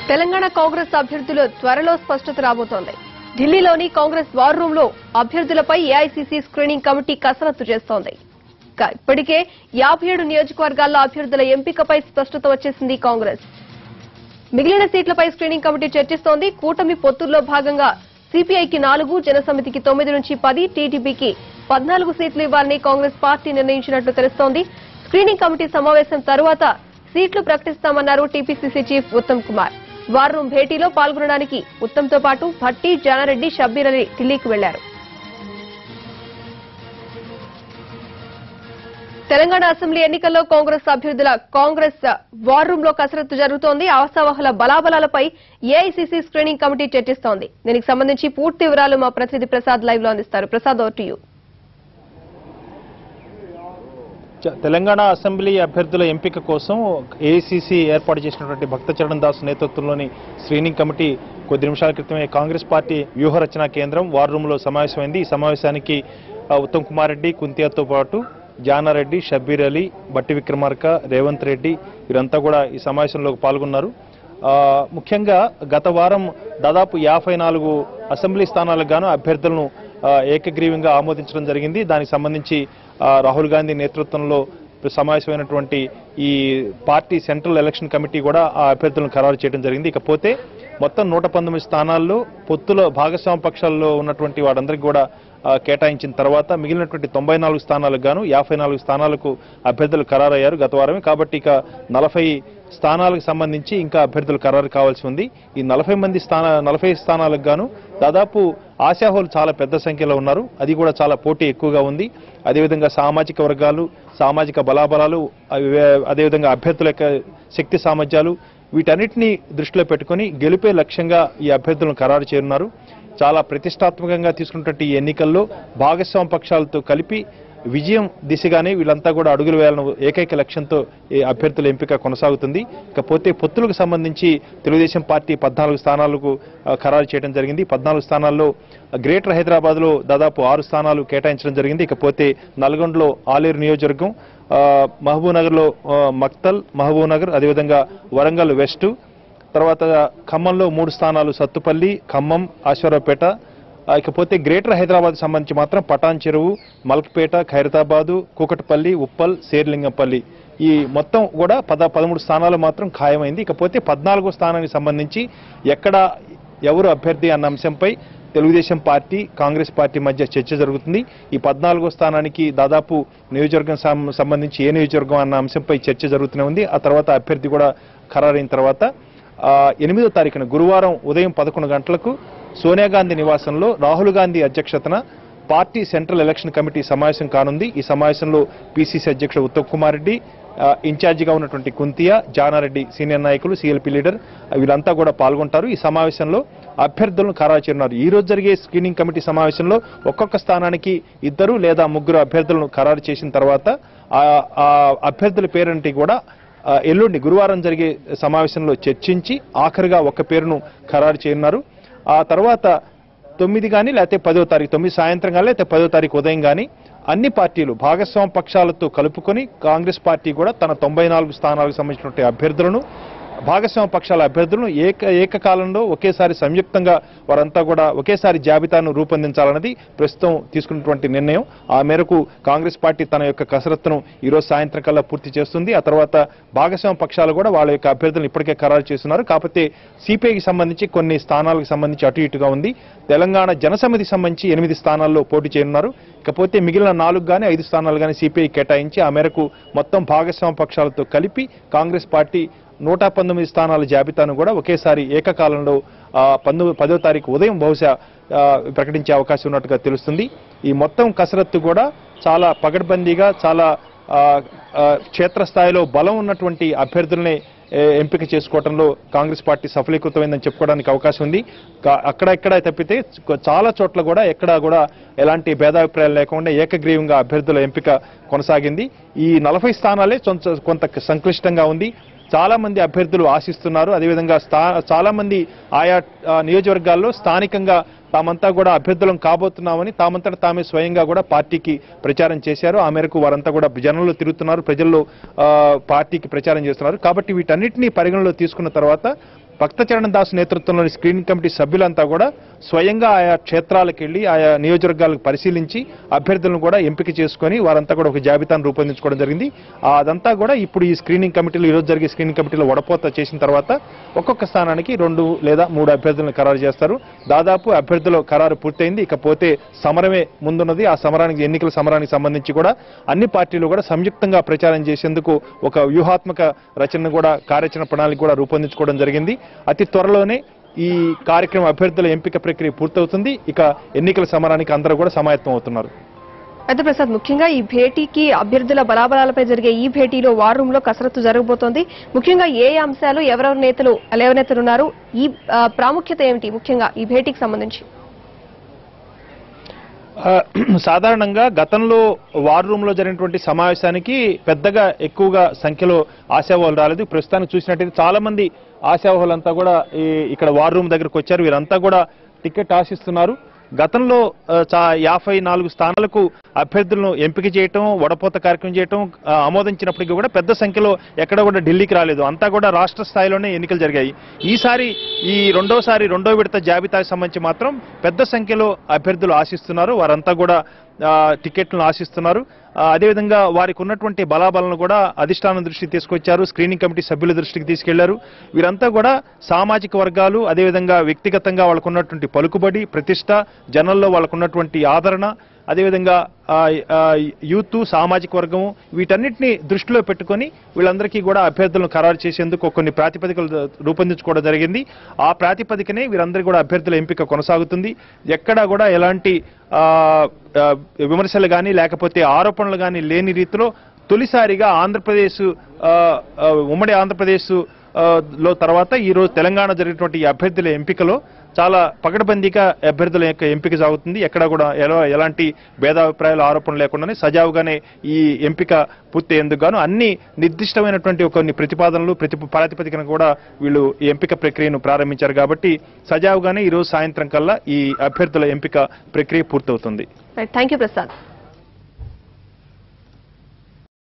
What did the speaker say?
తెలంగాణ కాంగ్రెస్ అభ్యర్థులు త్వరలో స్పష్టత రాబోతోంది ఢిల్లీలోని కాంగ్రెస్ వార్ రూమ్ లో అభ్యర్థులపై ఏఐసీసీ స్క్రీనింగ్ కమిటీ కసరత్తు చేస్తోంది ఇక ఇప్పటికే యాభై ఏడు నియోజకవర్గాల్లో అభ్యర్థుల ఎంపికపై స్పష్టత వచ్చేసింది కాంగ్రెస్ మిగిలిన సీట్లపై స్క్రీనింగ్ కమిటీ చర్చిస్తోంది కూటమి పొత్తుల్లో భాగంగా సిపిఐకి నాలుగు జనసమితికి తొమ్మిది నుంచి పది టీడీపీకి పద్నాలుగు సీట్లు ఇవ్వాలని కాంగ్రెస్ పార్టీ నిర్ణయించినట్లు తెలుస్తోంది స్క్రీనింగ్ కమిటీ సమావేశం తరువాత సీట్లు ప్రకటిస్తామన్నారు TPCC chief Uttam Kumar war room భేటీలో పాల్గొనడానికి ఉత్తమ్తో పాటు భట్టి జానారెడ్డి షబ్బీర్ అలీ ఢిల్లీకి వెళ్లారు తెలంగాణ అసెంబ్లీ ఎన్నికల్లో కాంగ్రెస్ అభ్యర్థుల కాంగ్రెస్ వార్ రూమ్ లో కసరత్తు జరుగుతోంది ఆశావహుల బలాబలాలపై ఏఐసీసీ స్క్రీనింగ్ కమిటీ చర్చిస్తోంది దీనికి సంబంధించి పూర్తి వివరాలు మా ప్రతినిధి ప్రసాద్ లైవ్ లో అందిస్తారు ప్రసాద్ ఓవర్ టు యూ చ- తెలంగాణ అసెంబ్లీ అభ్యర్థుల ఎంపిక కోసం ఏఐసీసీ ఏర్పాటు చేసినటువంటి భక్త చరణ్ దాస్ నేతృత్వంలోని స్క్రీనింగ్ కమిటీ కొద్ది నిమిషాల క్రితమే కాంగ్రెస్ పార్టీ వ్యూహరచన కేంద్రం వార్ రూమ్లో సమావేశమైంది ఈ సమావేశానికి ఆ, ఉత్తమ్ కుమార్ రెడ్డి కుంతియాతో పాటు జానారెడ్డి షబ్బీర్ అలీ బట్టి విక్రమార్క రేవంత్ రెడ్డి వీరంతా కూడా ఈ సమావేశంలో పాల్గొన్నారు ఆ, ముఖ్యంగా గత వారం దాదాపు యాభై నాలుగు అసెంబ్లీ స్థానాలకు గాను అభ్యర్థులను ఆ, ఏకగ్రీవంగా ఆమోదించడం జరిగింది దానికి సంబంధించి ఆ, రాహుల్ గాంధీ నేతృత్వంలో సమావేశమైనటువంటి ఈ పార్టీ సెంట్రల్ ఎలక్షన్ కమిటీ కూడా ఆ అభ్యర్థులను ఖరారు చేయడం జరిగింది ఇకపోతే మొత్తం నూట పంతొమ్మిది స్థానాల్లో పొత్తులో భాగస్వామ్య పక్షాల్లో ఉన్నటువంటి వారందరికీ కూడా ఆ, కేటాయించిన తర్వాత మిగిలినటువంటి తొంభై నాలుగు స్థానాలకు గాను యాభై నాలుగు స్థానాలకు అభ్యర్థులు ఖరారయ్యారు గత వారమే కాబట్టి ఇక నలభై స్థానాలకు సంబంధించి ఇంకా అభ్యర్థులు ఖరారు కావాల్సి ఉంది ఈ నలభై మంది స్థాన నలభై స్థానాలకు గాను దాదాపు ఆశాహోలు చాలా పెద్ద సంఖ్యలో ఉన్నారు అది కూడా చాలా పోటీ ఎక్కువగా ఉంది అదేవిధంగా సామాజిక వర్గాలు సామాజిక బలాబలాలు అవి- అదేవిధంగా అభ్యర్థుల యొక్క శక్తి సామర్థ్యాలు వీటన్నిటిని దృష్టిలో పెట్టుకొని గెలిపే లక్ష్యంగా ఈ అభ్యర్థులను ఖరారు చేయనున్నారు చాలా ప్రతిష్టాత్మకంగా తీసుకున్నటువంటి ఈ ఎన్నికల్లో భాగస్వామ్య పక్షాలతో కలిపి విజయం దిశగానే వీళ్ళంతా కూడా అడుగులు వేయాలని ఏకైక లక్ష్యంతో ఈ అభ్యర్థుల ఎంపిక కొనసాగుతుంది ఇకపోతే పొత్తులకు సంబంధించి తెలుగుదేశం పార్టీ పద్నాలుగు స్థానాలకు ఆ, ఖరారు చేయడం జరిగింది పద్నాలుగు స్థానాల్లో గ్రేటర్ హైదరాబాద్లో దాదాపు ఆరు స్థానాలు కేటాయించడం జరిగింది ఇకపోతే నల్గొండలో ఆలేరు నియోజకవర్గం ఆ, మహబూబ్నగర్లో ఆ, మక్తల్ మహబూబ్నగర్ అదేవిధంగా వరంగల్ వెస్ట్ తర్వాత ఖమ్మంలో మూడు స్థానాలు సత్తుపల్లి ఖమ్మం ఆశ్వరావుపేట ఆ, ఇకపోతే గ్రేటర్ హైదరాబాద్ సంబంధించి మాత్రం పటాన్ చెరువు మల్క్పేట ఖైరతాబాదు కూకట్పల్లి ఉప్పల్ శేర్లింగంపల్లి ఈ మొత్తం కూడా పద పదమూడు స్థానాలు మాత్రం ఖాయమైంది ఇకపోతే పద్నాలుగో స్థానానికి సంబంధించి ఎక్కడ ఎవరు అభ్యర్థి అన్న అంశంపై తెలుగుదేశం పార్టీ కాంగ్రెస్ పార్టీ మధ్య చర్చ జరుగుతుంది ఈ పద్నాలుగో స్థానానికి దాదాపు నియోజకవర్గం సం- సంబంధించి ఏ నియోజకవర్గం అన్న అంశంపై చర్చ జరుగుతూనే ఉంది ఆ తర్వాత అభ్యర్థి కూడా ఖరారైన తర్వాత ఆ, ఎనిమిదో తారీఖున గురువారం ఉదయం పదకొండు గంటలకు సోనియా గాంధీ నివాసంలో రాహుల్ గాంధీ అధ్యక్షతన పార్టీ సెంట్రల్ ఎలక్షన్ కమిటీ సమావేశం కానుంది ఈ సమావేశంలో పిసిసి అధ్యక్షుడు ఉత్తమ్ కుమార్ రెడ్డి ఆ, ఇన్ఛార్జిగా ఉన్నటువంటి కుంతియా జానారెడ్డి సీనియర్ నాయకులు సిఎల్పి లీడర్ వీళ్ళంతా కూడా పాల్గొంటారు ఈ సమావేశంలో అభ్యర్థులను ఖరారు చేయనున్నారు ఈ రోజు జరిగే స్క్రీనింగ్ కమిటీ సమావేశంలో ఒక్కొక్క స్థానానికి ఇద్దరు లేదా ముగ్గురు అభ్యర్థులను ఖరారు చేసిన తర్వాత ఆ ఆ అభ్యర్థుల పేరంటి కూడా ఆ, ఎల్లుండి గురువారం జరిగే సమావేశంలో చర్చించి ఆఖరిగా ఒక పేరును ఖరారు చేయనున్నారు ఆ తర్వాత తొమ్మిది కానీ లేకపోతే పదో తారీఖు తొమ్మిది సాయంత్రం కానీ లేకపోతే పదో తారీఖు ఉదయం కానీ అన్ని పార్టీలు భాగస్వామ్య పక్షాలతో కలుపుకొని కాంగ్రెస్ పార్టీ కూడా తన తొంభై నాలుగు స్థానాలకు సంబంధించినటువంటి అభ్యర్థులను భాగస్వామ్య పక్షాల అభ్యర్థులను ఏక ఏకకాలంలో ఒకేసారి సంయుక్తంగా వారంతా కూడా ఒకేసారి జాబితాను రూపొందించాలన్నది ప్రస్తుతం తీసుకున్నటువంటి నిర్ణయం ఆ మేరకు కాంగ్రెస్ పార్టీ తన యొక్క కసరత్తును ఈ రోజు సాయంత్రం కల్లా పూర్తి చేస్తుంది ఆ తర్వాత భాగస్వామ్య పక్షాలు కూడా వాళ్ళ యొక్క అభ్యర్థులను ఇప్పటికే ఖరారు చేస్తున్నారు కాకపోతే సిపిఐకి సంబంధించి కొన్ని స్థానాలకు సంబంధించి అటు ఇటుగా ఉంది తెలంగాణ జనసమితికి సంబంధించి ఎనిమిది స్థానాల్లో పోటీ చేయనున్నారు ఇకపోతే మిగిలిన నాలుగు కానీ ఐదు స్థానాలు కానీ సిపిఐ కేటాయించి ఆ మేరకు మొత్తం భాగస్వామ్య పక్షాలతో కలిపి కాంగ్రెస్ పార్టీ నూట పంతొమ్మిది స్థానాల జాబితాను కూడా ఒకేసారి ఏకకాలంలో ఆ, పంతొమ్మిది పదో తారీఖు ఉదయం బహుశా ఆ, ప్రకటించే అవకాశం ఉన్నట్టుగా తెలుస్తుంది ఈ మొత్తం కసరత్తు కూడా చాలా పగడ్బందీగా చాలా ఆ, ఆ, క్షేత్రస్థాయిలో బలం ఉన్నటువంటి అభ్యర్థుల్ని ఏ, ఎంపిక చేసుకోవడంలో కాంగ్రెస్ పార్టీ సఫలీకృతమైందని చెప్పుకోవడానికి అవకాశం ఉంది కా- అక్కడ ఇక్కడ తప్పితే కొ- చాలా చోట్ల కూడా ఎక్కడా కూడా ఎలాంటి భేదాభిప్రాయాలు లేకుండా ఏకగ్రీవంగా అభ్యర్థుల ఎంపిక కొనసాగింది ఈ నలభై స్థానాలే కొంత కొంత సంక్లిష్టంగా ఉంది చాలా మంది అభ్యర్థులు ఆశిస్తున్నారు అదేవిధంగా స్థా చాలా మంది ఆయా ఆ, నియోజకవర్గాల్లో స్థానికంగా తామంతా కూడా అభ్యర్థులం కాబోతున్నామని తామంతట తామే స్వయంగా కూడా పార్టీకి ప్రచారం చేశారు ఆ మేరకు వారంతా కూడా జనంలో తిరుగుతున్నారు ప్రజల్లో ఆ, పార్టీకి ప్రచారం చేస్తున్నారు కాబట్టి వీటన్నిటినీ పరిగణలో తీసుకున్న తర్వాత భక్తచరణ్ దాస్ నేతృత్వంలోని స్క్రీనింగ్ కమిటీ సభ్యులంతా కూడా స్వయంగా ఆయా క్షేత్రాలకు వెళ్లి ఆయా నియోజకవర్గాలకు పరిశీలించి అభ్యర్థులను కూడా ఎంపిక చేసుకొని వారంతా కూడా ఒక జాబితాను రూపొందించుకోవడం జరిగింది ఆ అదంతా కూడా ఇప్పుడు ఈ స్క్రీనింగ్ కమిటీలు ఈరోజు జరిగే స్క్రీనింగ్ కమిటీలో వడపోత చేసిన తర్వాత ఒక్కొక్క స్థానానికి రెండు లేదా మూడు అభ్యర్థులను ఖరారు చేస్తారు దాదాపు అభ్యర్థుల ఖరారు పూర్తయింది ఇకపోతే సమరమే ముందున్నది ఆ సమరానికి ఎన్నికల సమరానికి సంబంధించి కూడా అన్ని పార్టీలు కూడా సంయుక్తంగా ప్రచారం చేసేందుకు ఒక వ్యూహాత్మక రచనను కూడా కార్యాచరణ ప్రణాళిక కూడా రూపొందించుకోవడం జరిగింది అతి త్వరలోనే ఈ కార్యక్రమం అభ్యర్థుల ఎంపిక ప్రక్రియ పూర్తవుతుంది ఇక ఎన్నికల సమరానికి అందరూ కూడా సమాయత్తం అవుతున్నారు అయితే ప్రసాద్ ముఖ్యంగా ఈ భేటీకి అభ్యర్థుల బలాబలాలపై జరిగే ఈ భేటీలో వార్ రూమ్ లో కసరత్తు జరగబోతోంది ముఖ్యంగా ఏ అంశాలు ఎవరెవరు నేతలు లేవనెత్తలు ఉన్నారు ఈ ఆ, ప్రాముఖ్యత ఏమిటి ముఖ్యంగా ఈ భేటీకి సంబంధించి ఆ, సాధారణంగా గతంలో వార్ రూమ్ లో జరిగినటువంటి సమావేశానికి పెద్దగా ఎక్కువగా సంఖ్యలో ఆశావాహులు రాలేదు ప్రస్తుతానికి చూసినట్టయితే చాలా మంది ఆశావాహులంతా కూడా ఈ ఇక్కడ వార్ రూమ్ దగ్గరకు వచ్చారు వీరంతా కూడా టికెట్ ఆశిస్తున్నారు గతంలో ఆ, చా- యాభై నాలుగు స్థానాలకు అభ్యర్థులను ఎంపిక చేయటం వడపోత కార్యక్రమం చేయటం ఆ, ఆమోదించినప్పటికీ కూడా పెద్ద సంఖ్యలో ఎక్కడ కూడా ఢిల్లీకి రాలేదు అంతా కూడా రాష్ట్ర స్థాయిలోనే ఎన్నికలు జరిగాయి ఈసారి ఈ రెండోసారి రెండో విడత జాబితాకు సంబంధించి మాత్రం పెద్ద సంఖ్యలో అభ్యర్థులు ఆశిస్తున్నారు వారంతా కూడా ఆ, టికెట్లను ఆశిస్తున్నారు ఆ, అదేవిధంగా వారికి ఉన్నటువంటి బలాబలను కూడా అధిష్టానం దృష్టికి తీసుకొచ్చారు స్క్రీనింగ్ కమిటీ సభ్యుల దృష్టికి తీసుకెళ్లారు వీరంతా కూడా సామాజిక వర్గాలు అదేవిధంగా వ్యక్తిగతంగా వాళ్ళకు ఉన్నటువంటి పలుకుబడి ప్రతిష్ట జనంలో వాళ్ళకు ఉన్నటువంటి ఆదరణ అదేవిధంగా ఆ, ఆ, యూత్ సామాజిక వర్గం వీటన్నిటిని దృష్టిలో పెట్టుకొని వీళ్ళందరికీ కూడా అభ్యర్థులను ఖరారు చేసేందుకు కొన్ని ప్రాతిపదికలు రూపొందించుకోవడం జరిగింది ఆ ప్రాతిపదికనే వీరందరికీ కూడా అభ్యర్థుల ఎంపిక కొనసాగుతుంది ఎక్కడా కూడా ఎలాంటి ఆ, ఆ, విమర్శలు కానీ లేకపోతే ఆరోపణలు కానీ లేని రీతిలో తొలిసారిగా ఆంధ్రప్రదేశ్ ఆ, ఆ, ఉమ్మడి ఆంధ్రప్రదేశ్ ఆ, లో తర్వాత ఈ రోజు తెలంగాణ జరిగినటువంటి ఈ అభ్యర్థుల ఎంపికలో చాలా పకడ్బందీగా అభ్యర్థుల యొక్క ఎంపిక సాగుతుంది ఎక్కడ కూడా ఎలా ఎలాంటి భేదాభిప్రాయాలు ఆరోపణలు లేకుండానే సజావుగానే ఈ ఎంపిక పూర్తయ్యేందుకు గాను అన్ని నిర్దిష్టమైనటువంటి కొన్ని ప్రతిపాదనలు ప్రతి ప్రాతిపదికన కూడా వీళ్ళు ఈ ఎంపిక ప్రక్రియను ప్రారంభించారు కాబట్టి సజావుగానే ఈ రోజు సాయంత్రం కల్లా ఈ అభ్యర్థుల ఎంపిక ప్రక్రియ పూర్తవుతుంది థ్యాంక్ యూ ప్రసాద్